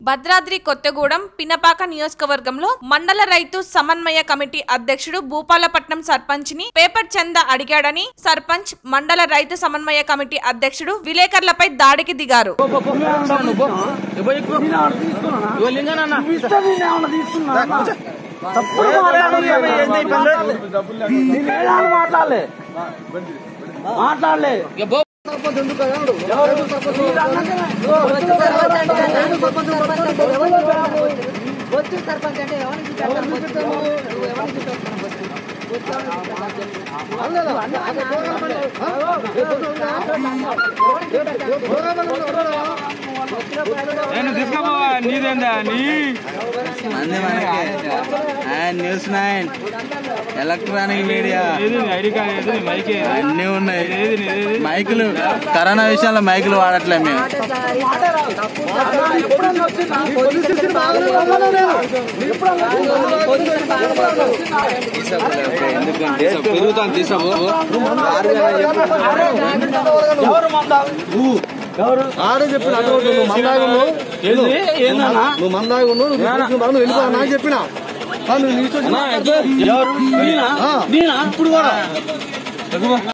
భద్రాద్రి కొత్తగూడెం పినపాక నియోజకవర్గంలో మండల రైతు సమన్వయ కమిటీ అధ్యక్షుడు భూపాలపట్నం సర్పంచ్ ని పేపర్ చంద అడిగాడని సర్పంచ్ మండల రైతు సమన్వయ కమిటీ అధ్యక్షుడు విలేకరులపై దాడికి దిగారు మాట్లాడలే మాట్లాడలే బొచ్చు సర్పంచ్ అంటే ఎవరికి చూపెడతారు బొచ్చు నువ్వు ఎవరికి చూపెడతావు బొచ్చు నేను తీసుకోపోవా నీదేందా నీ మంది మనకి and news nine electronic media ఏది నీ ఐడి కార్డ్ ఏది నీ మైక్ ఏది? అన్నీ ఉన్నాయి ఏది నీ ఏది మైకులు కరోనా విషయంలో మైకులు వాడట్లే మేము పెరుగుతాను తీసాము ఎవరు మందాగు ఎవరు ఆడే చెప్పిన అటు నువ్వు మందాగు నువ్వు ఏంది ఏందన్నా నువ్వు మందాగు నువ్వు నువ్వు తీసుకుని బాగా నువ్వు వెళ్ళిపో నాకు చెప్పిన ఆ, నువ్వు నీ ఇష్టం వచ్చిన ఎవరు నేనా నేనా ఇప్పుడు కూడా